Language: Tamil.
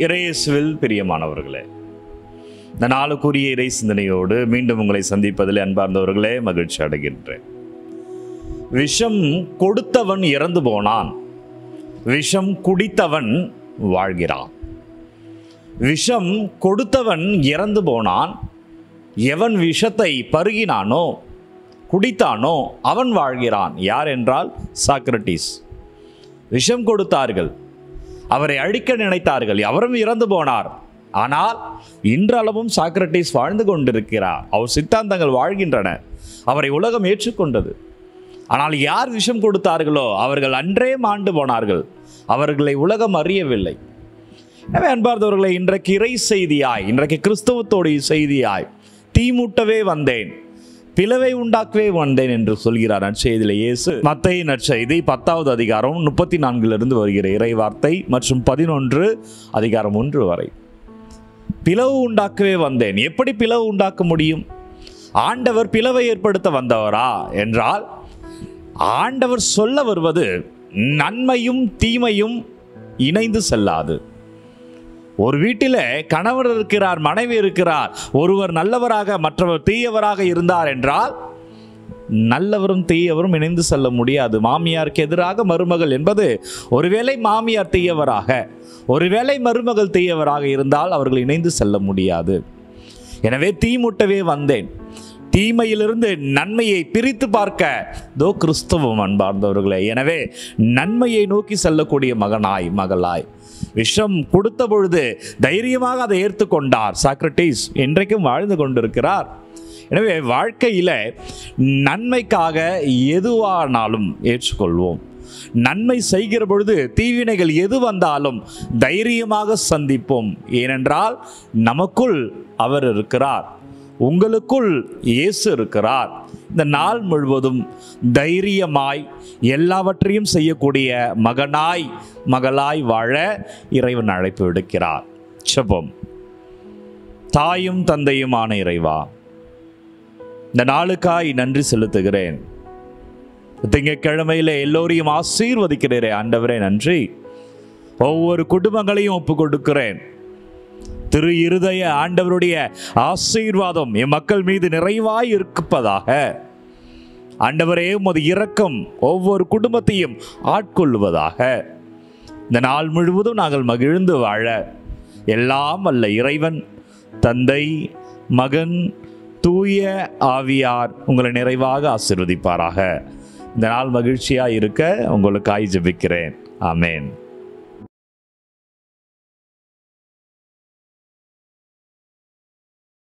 இறையேசுவில் பிரியமானவர்களே இந்த நாளுக்குரிய இறை சிந்தனையோடு மீண்டும் உங்களை சந்திப்பதில் அன்பார்ந்தவர்களே மகிழ்ச்சி அடைகின்றேன் விஷம் கொடுத்தவன் இறந்து போனான் விஷம் குடித்தவன் வாழ்கிறான் விஷம் கொடுத்தவன் இறந்து போனான் எவன் விஷத்தை பருகினானோ குடித்தானோ அவன் வாழ்கிறான் யார் என்றால் சாக்ரட்டிஸ் விஷம் கொடுத்தார்கள் அவரை அழிக்க நினைத்தார்கள் அவரும் இறந்து போனார் ஆனால் இன்றளவும் சாக்ரட்டிஸ் வாழ்ந்து கொண்டிருக்கிறார் அவர் சித்தாந்தங்கள் வாழ்கின்றன அவரை உலகம் ஏற்றுக்கொண்டது ஆனால் யார் விஷம் கொடுத்தார்களோ அவர்கள் அன்றே மாண்டு போனார்கள் அவர்களை உலகம் அறியவில்லை எனவே அன்பார்ந்தவர்களை இன்றைக்கு இறை செய்தியாய் இன்றைக்கு கிறிஸ்தவத்தோடைய செய்தியாய் தீமூட்டவே வந்தேன் பிளவை உண்டாக்கவே வந்தேன் என்று சொல்கிறார் நற்செய்தியில இயேசு மத்திய நற்செய்தி பத்தாவது அதிகாரம் முப்பத்தி நான்கிலிருந்து வருகிற இறை வார்த்தை மற்றும் பதினொன்று அதிகாரம் ஒன்று வரை பிளவு உண்டாக்கவே வந்தேன் எப்படி பிளவு உண்டாக்க முடியும் ஆண்டவர் பிளவை ஏற்படுத்த வந்தவரா என்றால் ஆண்டவர் சொல்ல வருவது நன்மையும் தீமையும் இணைந்து செல்லாது ஒரு வீட்டில் கணவர் இருக்கிறார் மனைவி இருக்கிறார் ஒருவர் நல்லவராக மற்றவர் தீயவராக இருந்தார் என்றால் நல்லவரும் தீயவரும் இணைந்து செல்ல முடியாது மாமியாருக்கு எதிராக மருமகள் என்பது ஒருவேளை மாமியார் தீயவராக ஒருவேளை மருமகள் தீயவராக இருந்தால் அவர்கள் இணைந்து செல்ல முடியாது எனவே தீமுட்டவே வந்தேன் தீமையிலிருந்து நன்மையை பிரித்து பார்க்க தோ கிறிஸ்தவம் அன்பார்ந்தவர்களே எனவே நன்மையை நோக்கி செல்லக்கூடிய மகனாய் மகளாய் விஷம் கொடுத்த பொழுது தைரியமாக அதை ஏற்றுக்கொண்டார் சாக்ரட்டிஸ் இன்றைக்கும் வாழ்ந்து கொண்டிருக்கிறார் எனவே வாழ்க்கையில் நன்மைக்காக எதுவானாலும் ஏற்றுக்கொள்வோம் நன்மை செய்கிற பொழுது தீவினைகள் எது வந்தாலும் தைரியமாக சந்திப்போம் ஏனென்றால் நமக்குள் அவர் இருக்கிறார் உங்களுக்குள் இயேசு இருக்கிறார் இந்த நாள் முழுவதும் தைரியமாய் எல்லாவற்றையும் செய்யக்கூடிய மகனாய் மகளாய் வாழ இறைவன் அழைப்பு விடுக்கிறார் செபம் தாயும் தந்தையுமான இறைவா இந்த நாளுக்காய் நன்றி செலுத்துகிறேன் திங்கட்கிழமையில எல்லோரையும் ஆசீர்வதிக்கிறேன் ஆண்டவரே நன்றி ஒவ்வொரு குடும்பங்களையும் ஒப்பு கொடுக்கிறேன் திரு இருதய ஆண்டவருடைய ஆசீர்வாதம் என் மக்கள் மீது நிறைவாய் இருப்பதாக ஆண்டவரே உமது இரக்கம் ஒவ்வொரு குடும்பத்தையும் ஆட்கொள்வதாக இந்த நாள் முழுவதும் நாங்கள் மகிழ்ந்து வாழ எல்லாம் அல்ல இறைவன் தந்தை மகன் தூய ஆவியார் உங்களை நிறைவாக ஆசீர்வதிப்பாராக இந்த நாள் மகிழ்ச்சியாக இருக்க உங்களுக்காய் ஜெபிக்கிறேன் ஆமேன்